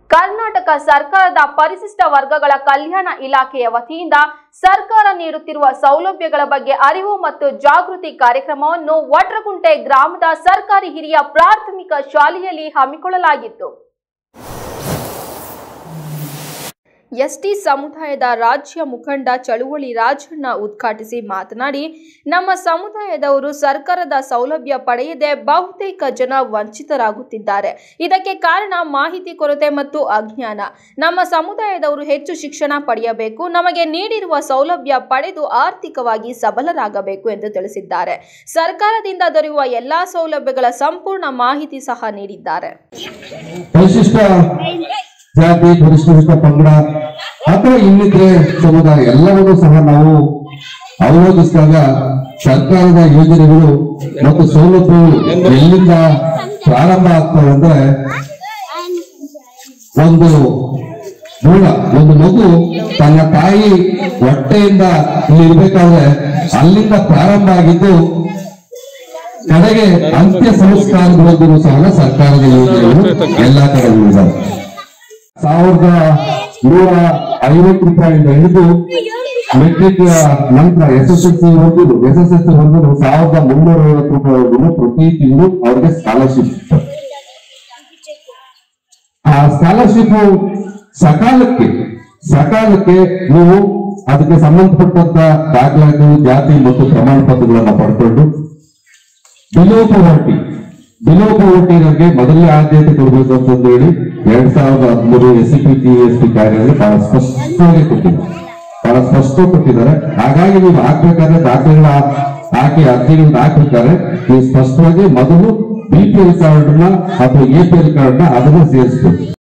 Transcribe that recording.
ಕರ್ನಾಟಕ ಸರ್ಕಾರದ ಪರಿಶಿಷ್ಟ ವರ್ಗಗಳ ಕಲ್ಯಾಣ ಇಲಾಖೆಯ ವತಿಯಿಂದ ಸರ್ಕಾರ ನೀಡುತ್ತಿರುವ ಸೌಲಭ್ಯಗಳ ಬಗ್ಗೆ ಅರಿವು ಮತ್ತು ಜಾಗೃತಿ ಕಾರ್ಯಕ್ರಮವನ್ನು ವಟ್ರಗುಂಟೆ ಗ್ರಾಮದ ಸರ್ಕಾರಿ ಹಿರಿಯ ಪ್ರಾಥಮಿಕ ಶಾಲೆಯಲ್ಲಿ ಹಮ್ಮಿಕೊಳ್ಳಲಾಗಿತ್ತು ಎಸ್ಟಿ ಸಮುದಾಯದ ರಾಜ್ಯ ಮುಖಂಡ ಚಳುವಳಿ ರಾಜಣ್ಣ ಉದ್ಘಾಟಿಸಿ ಮಾತನಾಡಿ ನಮ್ಮ ಸಮುದಾಯದವರು ಸರ್ಕಾರದ ಸೌಲಭ್ಯ ಪಡೆಯದೆ ಬಹುತೇಕ ಜನ ವಂಚಿತರಾಗುತ್ತಿದ್ದಾರೆ ಇದಕ್ಕೆ ಕಾರಣ ಮಾಹಿತಿ ಕೊರತೆ ಮತ್ತು ಅಜ್ಞಾನ ನಮ್ಮ ಸಮುದಾಯದವರು ಹೆಚ್ಚು ಶಿಕ್ಷಣ ಪಡೆಯಬೇಕು ನಮಗೆ ನೀಡಿರುವ ಸೌಲಭ್ಯ ಪಡೆದು ಆರ್ಥಿಕವಾಗಿ ಸಬಲರಾಗಬೇಕು ಎಂದು ತಿಳಿಸಿದ್ದಾರೆ ಸರ್ಕಾರದಿಂದ ದೊರೆಯುವ ಎಲ್ಲಾ ಸೌಲಭ್ಯಗಳ ಸಂಪೂರ್ಣ ಮಾಹಿತಿ ಸಹ ನೀಡಿದ್ದಾರೆ ಪರಿಶಿಷ್ಟ ಜಾತಿ ಪರಿಶಿಷ್ಟ ಪಂಗಡ ಅಥವಾ ಇನ್ನಿತರೆ ಸಮುದಾಯ ಎಲ್ಲವನ್ನೂ ಸಹ ನಾವು ಅವಲೋಕಿಸಿದಾಗ ಸರ್ಕಾರದ ಯೋಜನೆಗಳು ಮತ್ತು ಸೌಲಭ್ಯಗಳು ಎಲ್ಲಿಂದ ಪ್ರಾರಂಭ ಆಗ್ತವೆ ಅಂದ್ರೆ ಒಂದು ಮೂಲ ಒಂದು ಮಗು ತನ್ನ ತಾಯಿ ಹೊಟ್ಟೆಯಿಂದ ಇಲ್ಲಿ ಇರ್ಬೇಕಾದ್ರೆ ಅಲ್ಲಿಂದ ಪ್ರಾರಂಭ ಆಗಿದ್ದು ಕಡೆಗೆ ಅಂತ್ಯ ಸಂಸ್ಕಾರದವರೆಗೂ ಸಹ ಸರ್ಕಾರದ ಯೋಜನೆಗಳು ಎಲ್ಲಾ ಕಡೆ ಇದ್ದಾವೆ ಸಾವಿರದ ನೂರ ಐವತ್ತು ರೂಪಾಯಿಂದ ಹಿಡಿದು ಮೆಟ್ರಿಕ್ ನಂತರ ಎಸ್ ಎಸ್ ಎಲ್ ಸಿ ವರೆಗೂ ಎಸ್ ಎಸ್ ಎಲ್ ಸಿ ವರೆಗೂ ಸಾವಿರದ ಮುನ್ನೂರ ಐವತ್ತು ರೂಪಾಯಿವರೆಗೂ ಪ್ರತಿ ತಿಂಗಳು ಅವ್ರಿಗೆ ಸ್ಕಾಲರ್ಶಿಪ್ ಆ ಸ್ಕಾಲರ್ಶಿಪ್ ಸಕಾಲಕ್ಕೆ ಸಕಾಲಕ್ಕೆ ನೀವು ಅದಕ್ಕೆ ಸಂಬಂಧಪಟ್ಟಂತ ದಾಖಲಾತಿಗಳು ಜಾತಿ ಮತ್ತು ಪ್ರಮಾಣ ಪತ್ರಗಳನ್ನ ಪಡ್ಕೊಂಡು ಬಿಲೋ ಪವರ್ಟಿ ಬಿಲೋ ಪವರ್ಟಿಗಳಿಗೆ ಮೊದಲನೇ ಆದ್ಯತೆ ಕೊಡಬೇಕು ಅಂತಂದು ಹೇಳಿ ಎರಡ್ ಸಾವಿರದ ಹದಿಮೂರು S C P T S P ಕಾರ್ಯದಲ್ಲಿ ಬಹಳ ಸ್ಪಷ್ಟವಾಗಿ ಕೊಟ್ಟಿದ್ದಾರೆ ಬಹಳ ಸ್ಪಷ್ಟ ಕೊಟ್ಟಿದ್ದಾರೆ ಹಾಗಾಗಿ ನೀವು ಹಾಕ್ಬೇಕಾದ್ರೆ ದಾಖಲೆಗಳ ಹಾಕಿ ಅರ್ಜಿಗಳನ್ನ ಹಾಕ್ಬೇಕಾದ್ರೆ ನೀವು ಸ್ಪಷ್ಟವಾಗಿ ಮೊದಲು ಬಿ ಪಿ ಎಲ್ ಕಾರ್ಡ್ನ ಅಥವಾ ಎ ಪಿ ಎಲ್ ಕಾರ್ಡ್ನ ಅದನ್ನ ಸೇರಿಸ್ಬೇಕು